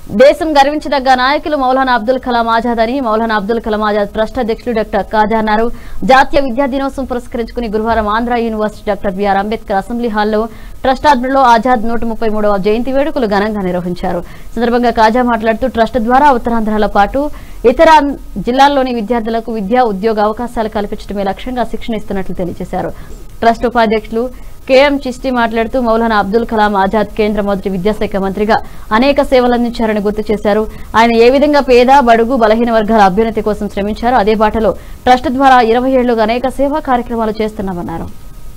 దేశం గర్వించదగ్గ నాయకులు మౌలానా అబ్దుల్ కలాం ఆజాద్ అని మౌలానా అబ్దుల్ కలాం ఆజాద్ ట్రస్ట్ అధ్యక్షులు డాక్టర్ కాజా అన్నారు జాతీయ విద్యా దినోత్సవం పురస్కరించుకుని గురువారం Andhra university doctor BR Ambedkar assembly హాల్లో ట్రస్ట్ ఆధ్వర్యంలో ఆజాద్ నూట ముప్పై మూడవ జయంతి వేడుకలు ఘనంగా నిర్వహించారు ఈ సందర్భంగా కాజా మాట్లాడుతూ ట్రస్ట్ ద్వారా ఉత్తరాంధ్రలో పాటు ఇతర జిల్లాల్లోని విద్యార్థులకు విద్యా ఉద్యోగ అవకాశాలు కల్పించడమే లక్ష్యంగా శిక్షణ ఇస్తున్నట్లు తెలియజేశారు ట్రస్ట్ ఉపాధ్యక్షులు కేఎం చిస్టి మాట్లాడుతూ మౌలానా అబ్దుల్ కలాం ఆజాద్ కేంద్ర మొదటి విద్యాశాఖ మంత్రిగా అనేక సేవలు అందించారని గుర్తు చేశారు ఆయన ఏ విధంగా పేద బడుగు బలహీన వర్గాల అభ్యున్నతి కోసం శ్రమించారో అదే బాటలో ట్రస్ట్ ద్వారా ఇరవై ఏళ్లుగా అనేక సేవా కార్యక్రమాలు చేస్తున్నామన్నారు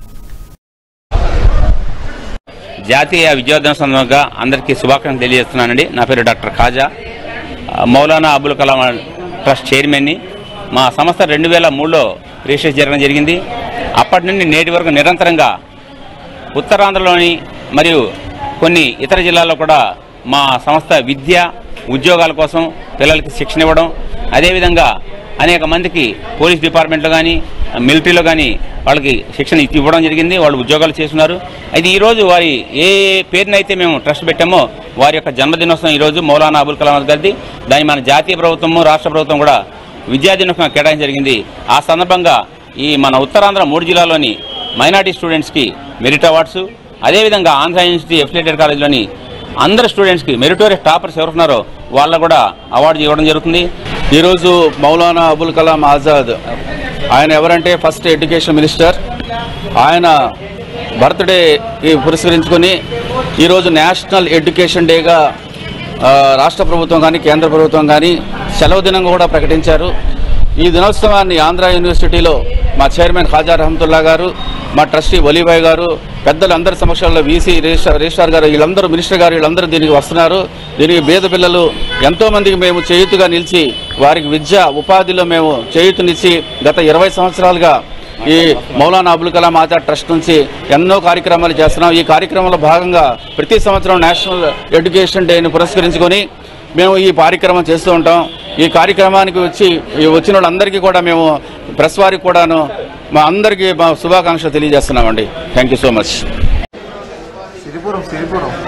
జాతీయ విద్యార్థుల సందర్భంగా అందరికీ శుభాకాంక్షలు తెలియజేస్తున్నానండి నా పేరు డాక్టర్ ఖాజా ఆ, మౌలానా అబుల్ కలాం ట్రస్ట్ చైర్మన్ని మా సంస్థ రెండు వేల మూడులో రిజిస్ట్రేషన్ జరగడం జరిగింది అప్పటి నుండి నేటి వరకు నిరంతరంగా ఉత్తరాంధ్రలోని మరియు కొన్ని ఇతర జిల్లాల్లో కూడా మా సంస్థ విద్య ఉద్యోగాల కోసం పిల్లలకి శిక్షణ ఇవ్వడం అదేవిధంగా అనేక మందికి పోలీస్ డిపార్ట్మెంట్లో కానీ మిలిటరీలో కానీ వాళ్ళకి శిక్షణ ఇచ్చి ఇవ్వడం జరిగింది వాళ్ళు ఉద్యోగాలు చేస్తున్నారు అయితే ఈరోజు వారి ఏ పేరునైతే మేము ట్రస్ట్ పెట్టామో వారి యొక్క జన్మదినోత్సవం ఈరోజు మౌలానా అబుల్ కలాం గారిది దాన్ని మన జాతీయ ప్రభుత్వము రాష్ట్ర ప్రభుత్వం కూడా విద్యా దినోత్సవం కేటాయించడం జరిగింది ఆ సందర్భంగా ఈ మన ఉత్తరాంధ్ర మూడు జిల్లాలోని మైనార్టీ స్టూడెంట్స్కి మెరిట్ అవార్డ్స్ అదేవిధంగా ఆంధ్ర యూనివర్సిటీ ఎఫిలేటెడ్ కాలేజ్లోని అందరు స్టూడెంట్స్కి మెరిటోరియస్ టాపర్స్ ఎవరున్నారో వాళ్ళకు కూడా అవార్డు ఇవ్వడం జరుగుతుంది ఈరోజు మౌలానా అబుల్ కలాం ఆజాద్ ఆయన ఎవరంటే ఫస్ట్ ఎడ్యుకేషన్ మినిస్టర్ ఆయన బర్త్డే పురస్కరించుకొని ఈరోజు నేషనల్ ఎడ్యుకేషన్ డేగా ఆ, రాష్ట్ర ప్రభుత్వం కానీ కేంద్ర ప్రభుత్వం కానీ సెలవు దినంగా కూడా ప్రకటించారు ఈ దినోత్సవాన్ని ఆంధ్ర యూనివర్సిటీలో మా చైర్మన్ ఖాజా రహమతుల్లా గారు మా ట్రస్టీ వలీబాయ్ గారు పెద్దలు అందరి సమక్షంలో వీసీ రిజిస్ట్రార్ రిజిస్ట్రార్ గారు వీళ్ళందరూ మినిస్టర్ గారు వీళ్ళందరూ దీనికి వస్తున్నారు దీనికి పేద పిల్లలు ఎంతో మందికి మేము చేయుతుగా నిలిచి వారికి విద్య ఉపాధిలో మేము చేయుతునిచ్చి గత ఇరవై సంవత్సరాలుగా ఈ మౌలానా అబుల్ కలాం ఆజాద్ ట్రస్ట్ నుంచి ఎన్నో కార్యక్రమాలు చేస్తున్నాం ఈ కార్యక్రమంలో భాగంగా ప్రతి సంవత్సరం నేషనల్ ఎడ్యుకేషన్ డేని పురస్కరించుకొని మేము ఈ కార్యక్రమం చేస్తూ ఉంటాం ఈ కార్యక్రమానికి వచ్చి ఈ వచ్చిన వాళ్ళందరికీ కూడా మేము ప్రెస్ వారికి కూడాను మా అందరికీ మా శుభాకాంక్షలు తెలియజేస్తున్నామండి thank you so much Siripuram Siripuram